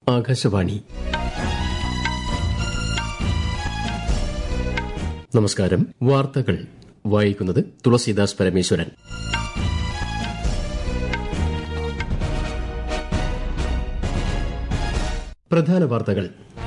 ആകാശവാണി നമസ്കാരം വാർത്തകൾ വായിക്കുന്നത് തുളസീദാസ് പരമേശ്വരൻ പ്രധാന വാർത്തകൾ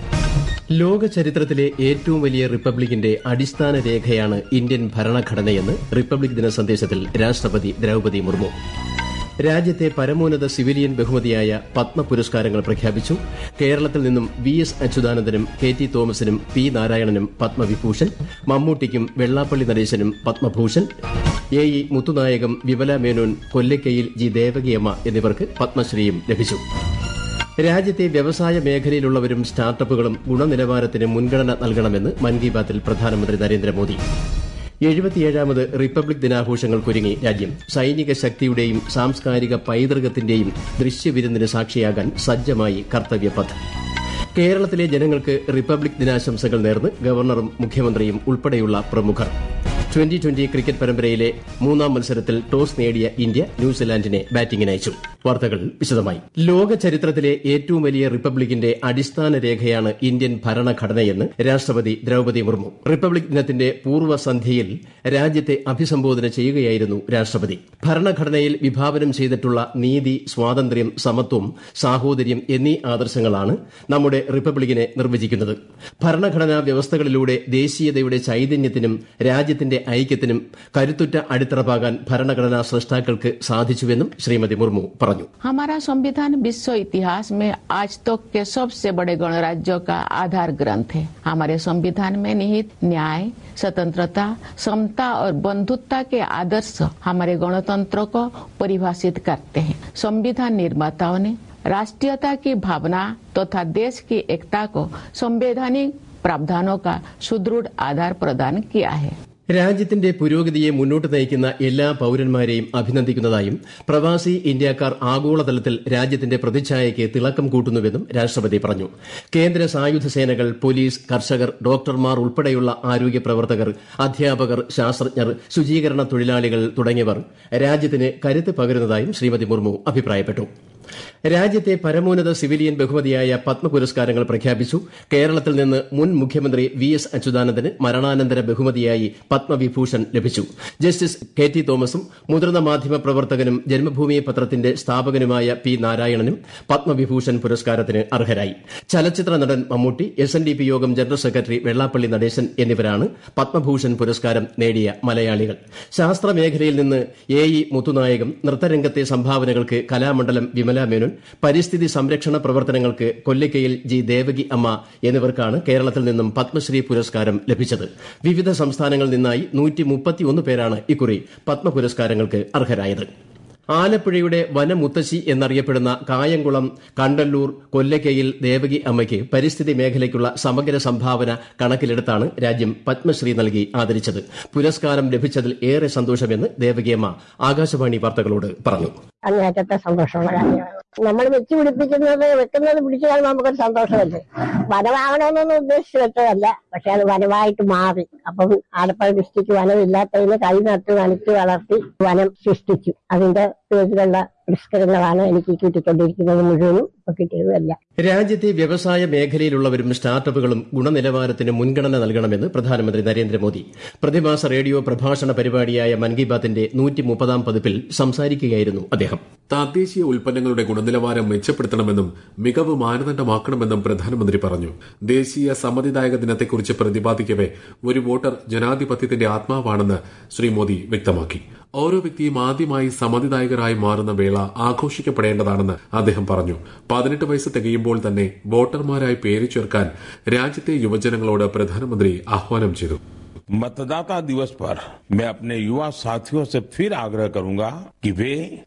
ലോക ചരിത്രത്തിലെ ഏറ്റവും വലിയ റിപ്പബ്ലിക്കിന്റെ അടിസ്ഥാന രേഖയാണ് ഇന്ത്യൻ ഭരണഘടനയെന്ന് റിപ്പബ്ലിക് ദിന സന്ദേശത്തിൽ രാഷ്ട്രപതി ദ്രൌപതി മുർമു രാജ്യത്തെ പരമോന്നത സിവിലിയൻ ബഹുമതിയായ പത്മ പുരസ്കാരങ്ങൾ പ്രഖ്യാപിച്ചു കേരളത്തിൽ നിന്നും വി എസ് അച്യുതാനന്ദനും കെ ടി തോമസിനും പി നാരായണനും പത്മവിഭൂഷൺ മമ്മൂട്ടിക്കും വെള്ളാപ്പള്ളി നടേശനും Padma Bhushan A E Muthunayagam Vimala Menon Kollakkayil G Devakiamma എന്നിവർക്ക് പത്മശ്രീയും ലഭിച്ചു രാജ്യത്തെ വ്യവസായ മേഖലയിലുള്ളവരും സ്റ്റാർട്ടപ്പുകളും ഗുണനിലവാരത്തിന് മുൻഗണന നൽകണമെന്ന് മൻ കി ബാത്തിൽ പ്രധാനമന്ത്രി നരേന്ദ്രമോദി എഴുപത്തിയേഴാമത് റിപ്പബ്ലിക് ദിനാഘോഷങ്ങൾക്കൊരുങ്ങി രാജ്യം സൈനിക ശക്തിയുടെയും സാംസ്കാരിക പൈതൃകത്തിന്റെയും ദൃശ്യവിരുന്നിന് സാക്ഷിയാകാൻ സജ്ജമായി കർത്തവ്യപഥ് കേരളത്തിലെ ജനങ്ങൾക്ക് റിപ്പബ്ലിക് ദിനാശംസകൾ നേർന്ന് ഗവർണറും മുഖ്യമന്ത്രിയും ഉൾപ്പെടെയുള്ള പ്രമുഖർ ട്വന്റി ട്വന്റി ക്രിക്കറ്റ് പരമ്പരയിലെ മൂന്നാം മത്സരത്തിൽ ടോസ് നേടിയ ഇന്ത്യ ന്യൂസിലാൻഡിനെ ബാറ്റിംഗിനയച്ചു വാർത്തകൾ വിശദമായി ലോക ചരിത്രത്തിലെ ഏറ്റവും വലിയ റിപ്പബ്ലിക്കിന്റെ അടിസ്ഥാന രേഖയാണ് ഇന്ത്യൻ ഭരണഘടനയെന്ന് രാഷ്ട്രപതി ദ്രൌപതി മുർമു റിപ്പബ്ലിക് ദിനത്തിന്റെ പൂർവ്വസന്ധ്യയിൽ രാജ്യത്തെ അഭിസംബോധന ചെയ്യുകയായിരുന്നു രാഷ്ട്രപതി ഭരണഘടനയിൽ വിഭാവനം ചെയ്തിട്ടുള്ള നീതി സ്വാതന്ത്ര്യം സമത്വം സാഹോദര്യം എന്നീ ആദർശങ്ങളാണ് നമ്മുടെ റിപ്പബ്ലിക്കിനെ നിർവചിക്കുന്നത് ഭരണഘടനാ വ്യവസ്ഥകളിലൂടെ ദേശീയതയുടെ ചൈതന്യത്തിനും രാജ്യത്തിന്റെ ഐക്യത്തിനും കരുത്തുറ്റ അടിത്തറപാകാൻ ഭരണഘടനാ സൃഷ്ടാക്കൾക്ക് സാധിച്ചുവെന്നും ശ്രീമതി മുർമു പറഞ്ഞു हमारा संविधान विश्व इतिहास में आज तक के सबसे बड़े गणराज्यों का आधार ग्रंथ है हमारे संविधान में निहित न्याय स्वतंत्रता समता और बंधुत्ता के आदर्श हमारे गणतंत्र को परिभाषित करते हैं संविधान निर्माताओं ने राष्ट्रीयता की भावना तथा तो देश की एकता को संवैधानिक प्रावधानों का सुदृढ़ आधार प्रदान किया है രാജ്യത്തിന്റെ പുരോഗതിയെ മുന്നോട്ട് നയിക്കുന്ന എല്ലാ പൌരന്മാരെയും അഭിനന്ദിക്കുന്നതായും പ്രവാസി ഇന്ത്യക്കാർ ആഗോളതലത്തിൽ രാജ്യത്തിന്റെ പ്രതിച്ഛായയ്ക്ക് തിളക്കം കൂട്ടുന്നുവെന്നും രാഷ്ട്രപതി പറഞ്ഞു കേന്ദ്ര സായുധ സേനകൾ പോലീസ് കർഷകർ ഡോക്ടർമാർ ഉൾപ്പെടെയുള്ള ആരോഗ്യ പ്രവർത്തകർ അധ്യാപകർ ശാസ്ത്രജ്ഞർ ശുചീകരണ തൊഴിലാളികൾ തുടങ്ങിയവർ രാജ്യത്തിന് കരുത്ത് പകരുന്നതായും ശ്രീമതി മുർമു അഭിപ്രായപ്പെട്ടു രാജ്യത്തെ പരമോന്നത സിവിലിയൻ ബഹുമതിയായ പത്മ പുരസ്കാരങ്ങൾ പ്രഖ്യാപിച്ചു കേരളത്തിൽ നിന്ന് മുൻ മുഖ്യമന്ത്രി വി എസ് അച്യുതാനന്ദന് മരണാനന്തര ബഹുമതിയായി പത്മവിഭൂഷൺ ലഭിച്ചു ജസ്റ്റിസ് കെ ടി തോമസും മുതിർന്ന മാധ്യമ പ്രവർത്തകനും ജന്മഭൂമി പത്രത്തിന്റെ സ്ഥാപകനുമായ പി നാരായണനും പത്മവിഭൂഷൺ പുരസ്കാരത്തിന് അർഹരായി ചലച്ചിത്ര നടൻ Mammootty S N D P യോഗം ജനറൽ സെക്രട്ടറി വെള്ളാപ്പള്ളി നടേശൻ എന്നിവരാണ് പത്മഭൂഷൺ പുരസ്കാരം നേടിയ മലയാളികൾ ശാസ്ത്രമേഖലയിൽ നിന്ന് എ ഇ മുത്തുനായകം നൃത്തരംഗത്തെ സംഭാവനകൾക്ക് കലാമണ്ഡലം വിമല മേനോൻ പരിസ്ഥിതി സംരക്ഷണ പ്രവർത്തനങ്ങൾക്ക് കൊല്ലിക്കയിൽ ജി ദേവകി അമ്മ എന്നിവർക്കാണ് കേരളത്തിൽ നിന്നും പത്മശ്രീ പുരസ്കാരം ലഭിച്ചത് വിവിധ സംസ്ഥാനങ്ങളിൽ നിന്നായി പേരാണ് ഇക്കുറി പത്മ പുരസ്കാരങ്ങൾക്ക് അർഹരായത് ആലപ്പുഴയുടെ വനമുത്തശ്ശി എന്നറിയപ്പെടുന്ന കായംകുളം കണ്ടല്ലൂർ കൊല്ലക്കയിൽ ദേവകി അമ്മയ്ക്ക് പരിസ്ഥിതി മേഖലയ്ക്കുള്ള സമഗ്ര സംഭാവന കണക്കിലെടുത്താണ് രാജ്യം പത്മശ്രീ നൽകി ആദരിച്ചത് പുരസ്കാരം ലഭിച്ചതിൽ ഏറെ സന്തോഷമെന്ന് ദേവകിയമ്മ ആകാശവാണി വാർത്തകളോട് പറഞ്ഞു അങ്ങേറ്റത്തെ സന്തോഷമുള്ള കാര്യമാണ് നമ്മൾ വെച്ച് പിടിപ്പിക്കുന്നത് വെക്കുന്നത് പിടിച്ചു കാണുമ്പോൾ നമുക്കൊരു സന്തോഷമല്ലേ വനമാകണമെന്നൊന്നും ഉദ്ദേശിച്ച് വെച്ചതല്ല പക്ഷെ അത് വനമായിട്ട് മാറി അപ്പം ആലപ്പുഴ ഡിസ്ട്രിക്ട് വനമില്ലാത്തതിന് കൈ നട്ട് നനച്ച് വളർത്തി വനം സൃഷ്ടിച്ചു അതിന്റെ പേരിലുള്ള പുരസ്കരങ്ങളാണ് എനിക്ക് കിട്ടിക്കൊണ്ടിരിക്കുന്നത് മുഴുവനും ഇപ്പൊ കിട്ടിയതുമല്ല രാജ്യത്തെ വ്യവസായ മേഖലയിലുള്ളവരും സ്റ്റാർട്ടപ്പുകളും ഗുണനിലവാരത്തിന് മുൻഗണന നൽകണമെന്ന് പ്രധാനമന്ത്രി നരേന്ദ്രമോദി പ്രതിമാസ റേഡിയോ പ്രഭാഷണ പരിപാടിയായ മൻ കി ബാത്തിന്റെ നൂറ്റിമുപ്പതാം പതിപ്പിൽ സംസാരിക്കുകയായിരുന്നു അദ്ദേഹം തദ്ദേശീയ ഉൽപ്പന്നങ്ങളുടെ ഗുണനിലവാരം മെച്ചപ്പെടുത്തണമെന്നും മികവ് മാനദണ്ഡമാക്കണമെന്നും പ്രധാനമന്ത്രി പറഞ്ഞു ദേശീയ സമ്മതിദായക ദിനത്തെക്കുറിച്ച് പ്രതിപാദിക്കവെ ഒരു വോട്ടർ ജനാധിപത്യത്തിന്റെ ആത്മാവാണെന്ന് ശ്രീ മോദി വ്യക്തമാക്കി ഓരോ വ്യക്തിയും ആദ്യമായി സമ്മതിദായകരായി മാറുന്ന വേള ആഘോഷിക്കപ്പെടേണ്ടതാണെന്ന് അദ്ദേഹം പറഞ്ഞു പതിനെട്ട് വയസ്സ് തികയുമ്പോൾ തന്നെ വോട്ടർമാരായി പേര് ചേർക്കാൻ രാജ്യത്തെ യുവജനങ്ങളോട് പ്രധാനമന്ത്രി ആഹ്വാനം ചെയ്തു मतदाता दिवस पर मैं अपने युवा साथियों से फिर आग्रह करूंगा कि वे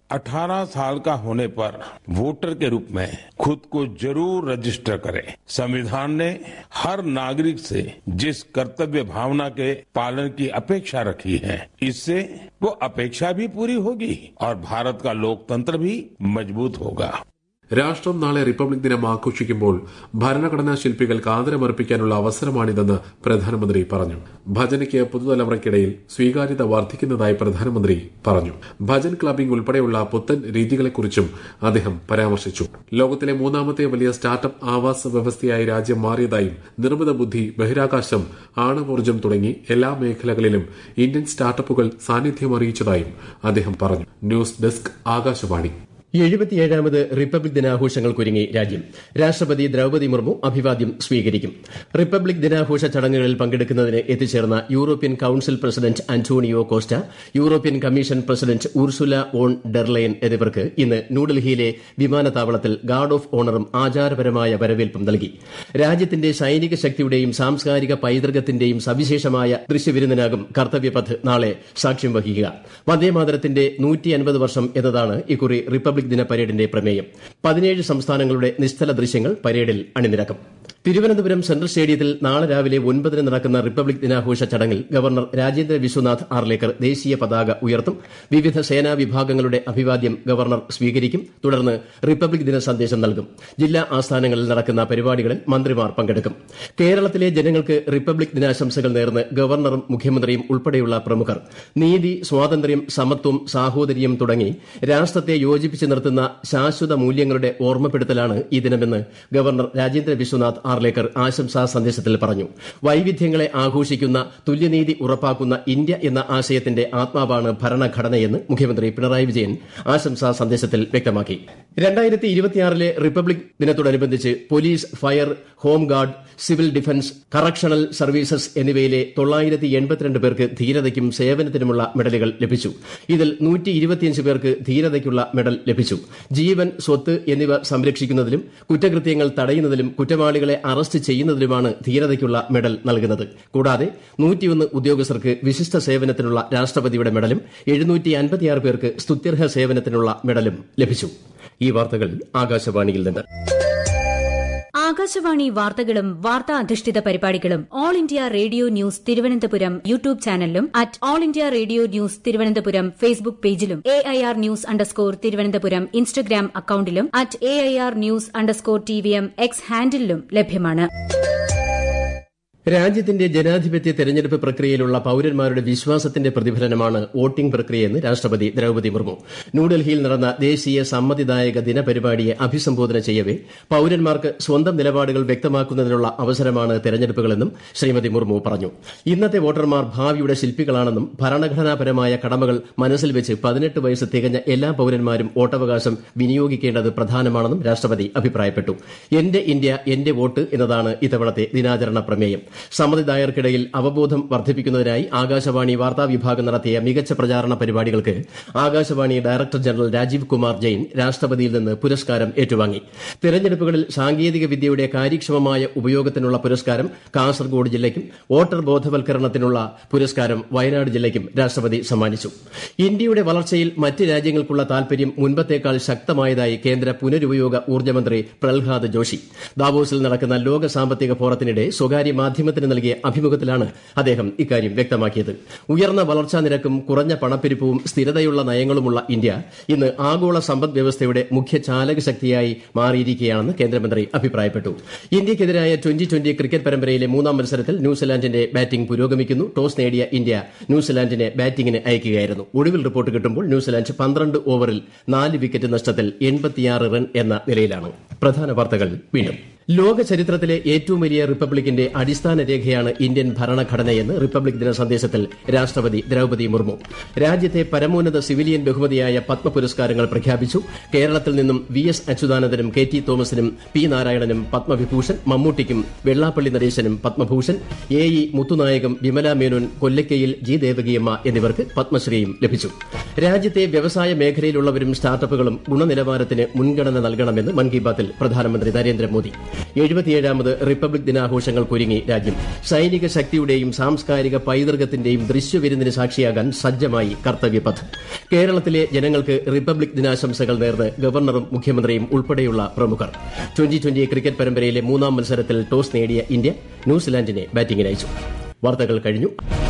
18 साल का होने पर वोटर के रूप में खुद को जरूर रजिस्टर करें संविधान ने हर नागरिक से जिस कर्तव्य भावना के पालन की अपेक्षा रखी है इससे वो अपेक्षा भी पूरी होगी और भारत का लोकतंत्र भी मजबूत होगा രാഷ്ട്രം നാളെ റിപ്പബ്ലിക് ദിനം ആഘോഷിക്കുമ്പോൾ ഭരണഘടനാ ശില്പികൾക്ക് ആദരമർപ്പിക്കാനുള്ള അവസരമാണിതെന്ന് പ്രധാനമന്ത്രി പറഞ്ഞു ഭജനയ്ക്ക് പുതുതലമുറയ്ക്കിടയിൽ സ്വീകാര്യത വർദ്ധിക്കുന്നതായി പ്രധാനമന്ത്രി പറഞ്ഞു ഭജൻ ക്ലബിംഗ് ഉൾപ്പെടെയുള്ള പുത്തൻ രീതികളെക്കുറിച്ചും അദ്ദേഹം പരാമർശിച്ചു ലോകത്തിലെ മൂന്നാമത്തെ വലിയ സ്റ്റാർട്ടപ്പ് ആവാസ വ്യവസ്ഥയായി രാജ്യം മാറിയതായും നിർമ്മിത ബുദ്ധി ബഹിരാകാശം ആണവോർജ്ജം തുടങ്ങി എല്ലാ മേഖലകളിലും ഇന്ത്യൻ സ്റ്റാർട്ടപ്പുകൾ സാന്നിധ്യം അറിയിച്ചതായും അദ്ദേഹം പറഞ്ഞു ന്യൂസ് ഡെസ്ക് ആകാശവാണി എഴുപത്തിയേഴാമത് റിപ്പബ്ലിക് ദിനാഘോഷങ്ങൾക്കൊരുങ്ങി രാജ്യം രാഷ്ട്രപതി ദ്രൌപതി മുർമു അഭിവാദ്യം സ്വീകരിക്കും റിപ്പബ്ലിക് ദിനാഘോഷ ചടങ്ങുകളിൽ പങ്കെടുക്കുന്നതിന് എത്തിച്ചേർന്ന European Council President Antonio Costa European Commission President Ursula von der Leyen എന്നിവർക്ക് ഇന്ന് ന്യൂഡൽഹിയിലെ വിമാനത്താവളത്തിൽ ഗാർഡ് ഓഫ് ഓണറും ആചാരപരമായ വരവേൽപ്പും നൽകി രാജ്യത്തിന്റെ സൈനിക ശക്തിയുടെയും സാംസ്കാരിക പൈതൃകത്തിന്റെയും സവിശേഷമായ ദൃശ്യവിരുന്നിനാകും കർത്തവ്യപഥ് നാളെ സാക്ഷ്യം വഹിക്കുക വന്ദേമാതരത്തിന്റെ നൂറ്റി അൻപത് വർഷം എന്നതാണ് ഇക്കുറി റിപ്പബ്ലിക് ദിന പരേഡിന്റെ പ്രമേയം പതിനേഴ് സംസ്ഥാനങ്ങളുടെ നിശ്ചല ദൃശ്യങ്ങൾ പരേഡിൽ അണിനിരക്കും തിരുവനന്തപുരം സെൻട്രൽ സ്റ്റേഡിയത്തിൽ നാളെ രാവിലെ ഒൻപതിന് നടക്കുന്ന റിപ്പബ്ലിക് ദിനാഘോഷ ചടങ്ങിൽ ഗവർണർ രാജേന്ദ്ര വിശ്വനാഥ് ആർലേക്കർ ദേശീയ പതാക ഉയർത്തും വിവിധ സേനാ വിഭാഗങ്ങളുടെ അഭിവാദ്യം ഗവർണർ സ്വീകരിക്കും തുടർന്ന് റിപ്പബ്ലിക് ദിന സന്ദേശം നൽകും ജില്ലാ ആസ്ഥാനങ്ങളിൽ നടക്കുന്ന പരിപാടികളിൽ മന്ത്രിമാർ പങ്കെടുക്കും കേരളത്തിലെ ജനങ്ങൾക്ക് റിപ്പബ്ലിക് ദിനാശംസകൾ നേർന്ന് ഗവർണറും മുഖ്യമന്ത്രിയും ഉൾപ്പെടെയുള്ള പ്രമുഖർ നീതി സ്വാതന്ത്ര്യം സമത്വം സാഹോദര്യം തുടങ്ങി രാഷ്ട്രത്തെ യോജിപ്പിച്ച് നിർത്തുന്ന ശാശ്വത മൂല്യങ്ങളുടെ ഓർമ്മപ്പെടുത്തലാണ് ഈ ദിനമെന്ന് ഗവർണർ രാജേന്ദ്ര വിശ്വനാഥ് ആർലേക്കർ ആശംസാ സന്ദേശത്തിൽ പറഞ്ഞു വൈവിധ്യങ്ങളെ ആഘോഷിക്കുന്ന തുല്യനീതി ഉറപ്പാക്കുന്ന ഇന്ത്യ എന്ന ആശയത്തിന്റെ ആത്മാവാണ് ഭരണഘടനയെന്ന് മുഖ്യമന്ത്രി പിണറായി വിജയൻ ആശംസാ സന്ദേശത്തിൽ വ്യക്തമാക്കി രണ്ടായിരത്തി ഇരുപത്തിയാറിലെ റിപ്പബ്ലിക് ദിനത്തോടനുബന്ധിച്ച് police fire home guard civil defence correctional services എന്നിവയിലെ തൊള്ളായിരത്തി എൺപത്തിരണ്ട് പേർക്ക് ധീരതയ്ക്കും സേവനത്തിനുമുള്ള മെഡലുകൾ ലഭിച്ചു ഇതിൽ നൂറ്റി ഇരുപത്തിയഞ്ച് പേർക്ക് ധീരതയ്ക്കുള്ള മെഡൽ ലഭിച്ചു ജീവൻ സ്വത്ത് എന്നിവ സംരക്ഷിക്കുന്നതിലും കുറ്റകൃത്യങ്ങൾ തടയുന്നതിലും കുറ്റവാളികളെ അറസ്റ്റ് ചെയ്യുന്നതിലുമാണ് ധീരതയ്ക്കുള്ള മെഡൽ നൽകുന്നത് കൂടാതെ നൂറ്റിയൊന്ന് ഉദ്യോഗസ്ഥർക്ക് വിശിഷ്ട സേവനത്തിനുള്ള രാഷ്ട്രപതിയുടെ മെഡലും എഴുന്നൂറ്റി അൻപത്തിയാറ് പേർക്ക് സ്തുത്യർഹ സേവനത്തിനുള്ള മെഡലും ലഭിച്ചു ഈ വാർത്തകൾ ആകാശവാണിയിൽ നിന്ന് ആകാശവാണി വാർത്തകളും വാർത്താ അധിഷ്ഠിത പരിപാടികളും All India Radio news Thiruvananthapuram YouTube ചാനലിലും at All India Radio news Thiruvananthapuram Facebook പേജിലും A I R news underscore Thiruvananthapuram Instagram അക്കൌണ്ടിലും at A I R news underscore T V M X ഹാൻഡിലും ലഭ്യമാണ് രാജ്യത്തിന്റെ ജനാധിപത്യ തെരഞ്ഞെടുപ്പ് പ്രക്രിയയിലുള്ള പൌരന്മാരുടെ വിശ്വാസത്തിന്റെ പ്രതിഫലനമാണ് വോട്ടിംഗ് പ്രക്രിയയെന്ന് രാഷ്ട്രപതി ദ്രൌപതി മുർമു ന്യൂഡൽഹിയിൽ നടന്ന ദേശീയ സമ്മതിദായക ദിനപരിപാടിയെ അഭിസംബോധന ചെയ്യവെ പൌരന്മാർക്ക് സ്വന്തം നിലപാടുകൾ വ്യക്തമാക്കുന്നതിനുള്ള അവസരമാണ് തെരഞ്ഞെടുപ്പുകളെന്നും ശ്രീമതി മുർമു പറഞ്ഞു ഇന്നത്തെ വോട്ടർമാർ ഭാവിയുടെ ശില്പികളാണെന്നും ഭരണഘടനാപരമായ കടമകൾ മനസ്സിൽ വെച്ച് പതിനെട്ട് വയസ്സ് തികഞ്ഞ എല്ലാ പൌരന്മാരും വോട്ടവകാശം വിനിയോഗിക്കേണ്ടത് പ്രധാനമാണെന്നും രാഷ്ട്രപതി അഭിപ്രായപ്പെട്ടു എന്റെ ഇന്ത്യ എന്റെ വോട്ട് എന്നതാണ് ഇത്തവണത്തെ ദിനാചരണ പ്രമേയം സമ്മതിദായകർക്കിടയിൽ അവബോധം വർദ്ധിപ്പിക്കുന്നതിനായി ആകാശവാണി വാർത്താ വിഭാഗം നടത്തിയ മികച്ച പ്രചാരണ പരിപാടികൾക്ക് ആകാശവാണി ഡയറക്ടർ ജനറൽ രാജീവ് കുമാർ ജെയിൻ രാഷ്ട്രപതിയിൽ നിന്ന് പുരസ്കാരം ഏറ്റുവാങ്ങി തെരഞ്ഞെടുപ്പുകളിൽ സാങ്കേതിക വിദ്യയുടെ കാര്യക്ഷമമായ ഉപയോഗത്തിനുള്ള പുരസ്കാരം കാസർഗോഡ് ജില്ലയ്ക്കും വോട്ടർ ബോധവൽക്കരണത്തിനുള്ള പുരസ്കാരം വയനാട് ജില്ലയ്ക്കും രാഷ്ട്രപതി സമ്മാനിച്ചു ഇന്ത്യയുടെ വളർച്ചയിൽ മറ്റ് രാജ്യങ്ങൾക്കുള്ള താൽപര്യം മുൻപത്തേക്കാൾ ശക്തമായതായി കേന്ദ്ര പുനരുപയോഗ ഊർജ്ജമന്ത്രി പ്രഹ്ലാദ് ജോഷി ദാവോസിൽ നടക്കുന്ന ലോക സാമ്പത്തിക ഫോറത്തിനിടെ സ്വകാര്യ മാധ്യമത്തിന് നൽകിയ അഭിമുഖത്തിലാണ് അദ്ദേഹം ഇക്കാര്യം വ്യക്തമാക്കിയത് ഉയർന്ന വളർച്ചാ നിരക്കും കുറഞ്ഞ പണപ്പെരുപ്പവും സ്ഥിരതയുള്ള നയങ്ങളുമുള്ള ഇന്ത്യ ഇന്ന് ആഗോള സമ്പദ് വ്യവസ്ഥയുടെ മുഖ്യ ചാലക ശക്തിയായി മാറിയിരിക്കുകയാണെന്ന് കേന്ദ്രമന്ത്രി അഭിപ്രായപ്പെട്ടു ഇന്ത്യയ്ക്കെതിരായ ട്വന്റി ട്വന്റി ക്രിക്കറ്റ് പരമ്പരയിലെ മൂന്നാം മത്സരത്തിൽ ന്യൂസിലാൻഡിന്റെ ബാറ്റിംഗ് പുരോഗമിക്കുന്നു ടോസ് നേടിയ ഇന്ത്യ ന്യൂസിലാൻഡിനെ ബാറ്റിംഗിന് അയക്കുകയായിരുന്നു ഒടുവിൽ റിപ്പോർട്ട് കിട്ടുമ്പോൾ ന്യൂസിലാൻഡ് പന്ത്രണ്ട് ഓവറിൽ നാല് വിക്കറ്റ് നഷ്ടത്തിൽ എൺപത്തിയാറ് റൺ എന്ന നിലയിലാണ് പ്രധാന വാർത്തകൾ വീണ്ടും ലോക ചരിത്രത്തിലെ ഏറ്റവും വലിയ റിപ്പബ്ലിക്കിന്റെ അടിസ്ഥാന രേഖയാണ് ഇന്ത്യൻ ഭരണഘടനയെന്ന് റിപ്പബ്ലിക് ദിന സന്ദേശത്തിൽ രാഷ്ട്രപതി ദ്രൌപതി മുർമു രാജ്യത്തെ പരമോന്നത സിവിലിയൻ ബഹുമതിയായ പത്മ പുരസ്കാരങ്ങൾ പ്രഖ്യാപിച്ചു കേരളത്തിൽ നിന്നും വി എസ് അച്യുതാനന്ദനും കെ ടി തോമസിനും പി നാരായണനും പത്മവിഭൂഷൺ മമ്മൂട്ടിക്കും വെള്ളാപ്പള്ളി നടേശനും Padma Bhushan A E Muthunayagam Vimala Menon Kollakkayil G Devakiamma എന്നിവർക്ക് പത്മശ്രീയും ലഭിച്ചു രാജ്യത്തെ വ്യവസായ മേഖലയിലുള്ളവരും സ്റ്റാർട്ടപ്പുകളും ഗുണനിലവാരത്തിന് മുൻഗണന നൽകണമെന്ന് മൻ കി ബാത്തിൽ പ്രധാനമന്ത്രി നരേന്ദ്രമോദി എഴുപത്തിയേഴാമത് റിപ്പബ്ലിക് ദിനാഘോഷങ്ങൾക്കൊരുങ്ങി രാജ്യം സൈനിക ശക്തിയുടെയും സാംസ്കാരിക പൈതൃകത്തിന്റെയും ദൃശ്യവിരുന്നിന് സാക്ഷിയാകാൻ സജ്ജമായി കർത്തവ്യപഥ് കേരളത്തിലെ ജനങ്ങൾക്ക് റിപ്പബ്ലിക് ദിനാശംസകൾ നേർന്ന് ഗവർണറും മുഖ്യമന്ത്രിയും ഉൾപ്പെടെയുള്ള പ്രമുഖർ ട്വന്റി ട്വന്റി ക്രിക്കറ്റ് പരമ്പരയിലെ മൂന്നാം മത്സരത്തിൽ ടോസ് നേടിയ ഇന്ത്യ ന്യൂസിലാൻഡിനെ ബാറ്റിംഗിനയച്ചു വാർത്തകൾ കഴിഞ്ഞു